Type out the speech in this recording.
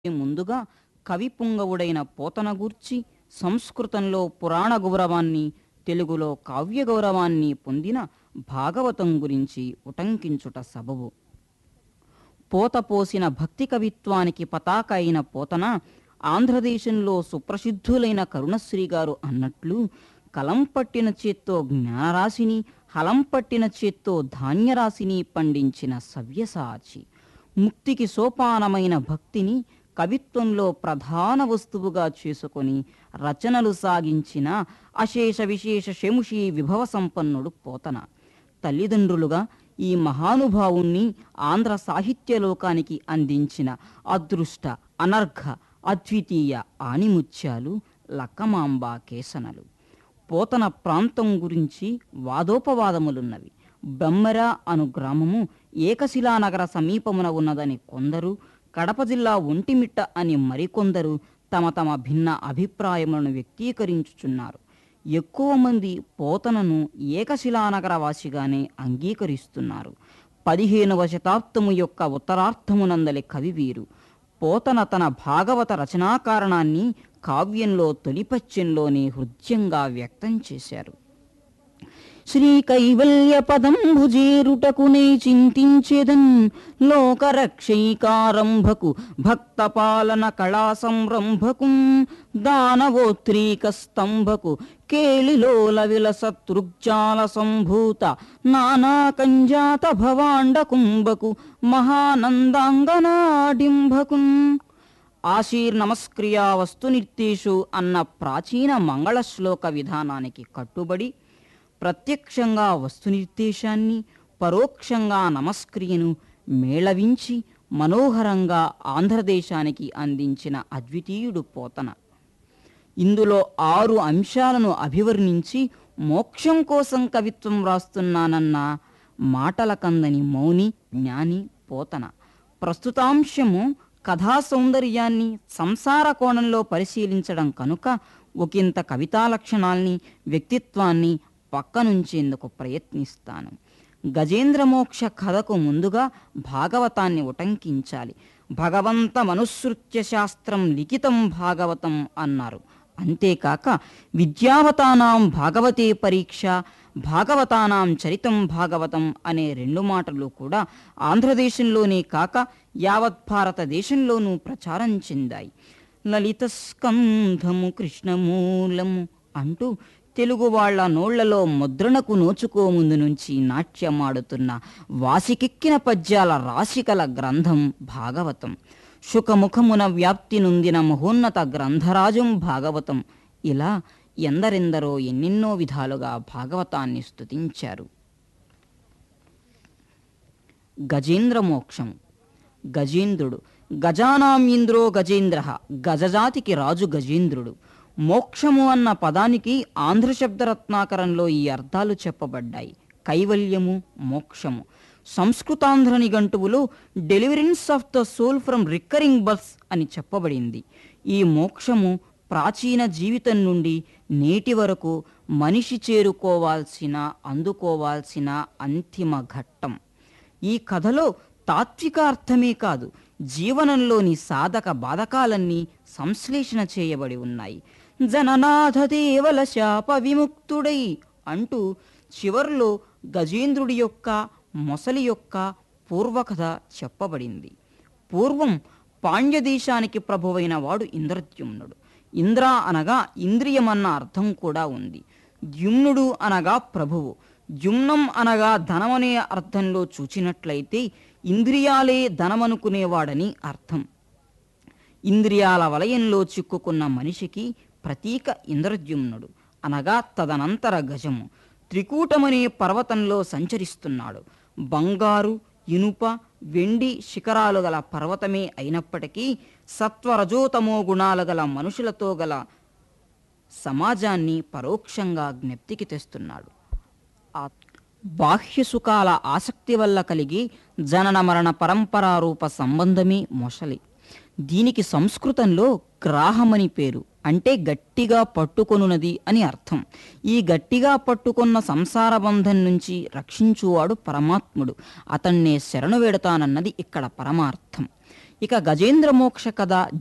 ముందుగా కవి పుంగవుడైన పోతన గూర్చి సంస్కృతంలో పురాణ గౌరవాన్ని తెలుగులో కావ్య గౌరవాన్ని పొందిన భాగవతం గురించి ఉటంకించుట సబబు పోత పోసిన భక్తి కవిత్వానికి పతాక అయిన పోతన ఆంధ్రదేశంలో సుప్రసిద్ధులైన కరుణశ్రీ గారు అన్నట్లు కలం పట్టిన చేత్తో జ్ఞానరాశిని హలం పట్టిన చేత్తో ధాన్యరాశిని పండించిన సవ్యసాచి ముక్తికి సోపానమైన భక్తిని కవిత్వంలో ప్రధాన వస్తువుగా చేసుకొని రచనలు సాగించిన అశేష విశేష శముషి విభవ సంపన్నుడు పోతన తల్లిదండ్రులుగా ఈ మహానుభావుణ్ణి ఆంధ్ర సాహిత్య లోకానికి అందించిన అదృష్ట అనర్ఘ అద్వితీయ ఆణిముత్యాలు లక్కమాంబ కేసనలు పోతన ప్రాంతం గురించి వాదోపవాదములున్నవి బెమ్మెర అను గ్రామము ఏకశిలానగర సమీపమున ఉన్నదని కొందరు కడప జిల్లా ఒంటిమిట్ట అని మరికొందరు తమ తమ భిన్న అభిప్రాయములను వ్యక్తీకరించుచున్నారు ఎక్కువ మంది పోతనను ఏకశిలానగర వాసిగానే అంగీకరిస్తున్నారు పదిహేనవ శతాబ్దము యొక్క ఉత్తరార్థమునందలి కవి వీరు పోతన తన భాగవత రచనాకారణాన్ని కావ్యంలో తొలిపద్యంలోనే హృద్యంగా వ్యక్తం చేశారు శ్రీ కైవల్య పదం భుజేరుటకునే చింతించేదన్ లోకరక్షైకారంభకు భక్త పాలన కళా సంరంభకు దానవోత్రీక స్తంభకు కేళిలోల విలసతృగ్జాల సంభూత నానా కంజాత భవాండ కుంభకు మహానందాంగనాడింభకున్ ఆశీర్ నమస్క్రియా వస్తు నిర్దేశు అన్న ప్రాచీన మంగళ శ్లోక విధానానికి కట్టుబడి ప్రత్యక్షంగా వస్తు నిర్దేశాన్ని పరోక్షంగా నమస్క్రియను మేళవించి మనోహరంగా ఆంధ్రదేశానికి అందించిన అద్వితీయుడు పోతన ఇందులో ఆరు అంశాలను అభివర్ణించి మోక్షం కోసం కవిత్వం రాస్తున్నానన్న మాటల కందని మౌని జ్ఞాని పోతన ప్రస్తుతాంశము కథా సౌందర్యాన్ని సంసార కోణంలో పరిశీలించడం కనుక ఒకంత కవితా లక్షణాల్ని వ్యక్తిత్వాన్ని పక్కనుంచేందుకు ప్రయత్నిస్తాను గజేంద్రమోక్ష కథకు ముందుగా భాగవతాన్ని ఉటంకించాలి భగవంత మనుసృత్య శాస్త్రం లిఖితం భాగవతం అన్నారు అంతేకాక విద్యావతానాం భాగవతే పరీక్ష భాగవతానాం చరితం భాగవతం అనే రెండు మాటలు కూడా ఆంధ్రదేశంలోనే కాక యావత్ భారతదేశంలోనూ ప్రచారం చెందాయి లలిత స్కంధము కృష్ణమూలము అంటూ తెలుగు వాళ్ళ నోళ్లలో ముద్రణకు నోచుకోముందు నుంచి నాట్యమాడుతున్న వాసికెక్కిన పద్యాల రాశికల గ్రంథం భాగవతం శుకముఖమున వ్యాప్తి నొందిన మహోన్నత గ్రంథరాజం భాగవతం ఇలా ఎందరెందరో ఎన్నెన్నో విధాలుగా భాగవతాన్ని స్తుతించారు గజేంద్ర మోక్షం గజేంద్రుడు గజానాం ఇంద్రో గజేంద్ర గజజాతికి రాజు గజేంద్రుడు మోక్షము అన్న పదానికి ఆంధ్ర శబ్దరత్నాకరంలో ఈ అర్థాలు చెప్పబడ్డాయి కైవల్యము మోక్షము సంస్కృతాంధ్ర నిఘంటువులో deliverance of the soul from recurring births అని చెప్పబడింది ఈ మోక్షము ప్రాచీన జీవితం నుండి నేటి వరకు మనిషి చేరుకోవాల్సిన అందుకోవాల్సిన అంతిమ ఘట్టం ఈ కథలో తాత్విక అర్థమే కాదు జీవనంలోని సాధక బాధకాలన్నీ సంశ్లేషణ చేయబడి ఉన్నాయి జననాథ దేవల శాప విముక్తుడై అంటూ చివర్లో గజేంద్రుడి యొక్క మొసలి యొక్క పూర్వకథ చెప్పబడింది పూర్వం పాండ్యదేశానికి ప్రభువైన వాడు ఇంద్రద్యుమ్నుడు ఇంద్ర అనగా ఇంద్రియమన్న అర్థం కూడా ఉంది ద్యుమ్నుడు అనగా ప్రభువు ద్యుమ్నం అనగా ధనమనే అర్థంలో చూచినట్లయితే ఇంద్రియాలే ధనమనుకునేవాడని అర్థం ఇంద్రియాల వలయంలో చిక్కుకున్న మనిషికి ప్రతీక ఇంద్రద్యుమ్నుడు అనగా తదనంతర గజము త్రికూటమనే పర్వతంలో సంచరిస్తున్నాడు బంగారు ఇనుప వెండి శిఖరాలు గల పర్వతమే అయినప్పటికీ సత్వరజోతమో గుణాలు గల మనుషులతో గల సమాజాన్ని పరోక్షంగా జ్ఞప్తికి తెస్తున్నాడు ఆ బాహ్య సుఖాల ఆసక్తి వల్ల కలిగి జనన మరణ పరంపరారూప సంబంధమే మొసలి దీనికి సంస్కృతంలో గ్రాహమని పేరు అంటే గట్టిగా పట్టుకొనున్నది అని అర్థం ఈ గట్టిగా పట్టుకున్న సంసార బంధం నుంచి రక్షించువాడు పరమాత్ముడు అతన్నే శరణు వేడతానన్నది ఇక్కడ పరమార్థం ఇక గజేంద్ర మోక్ష కథ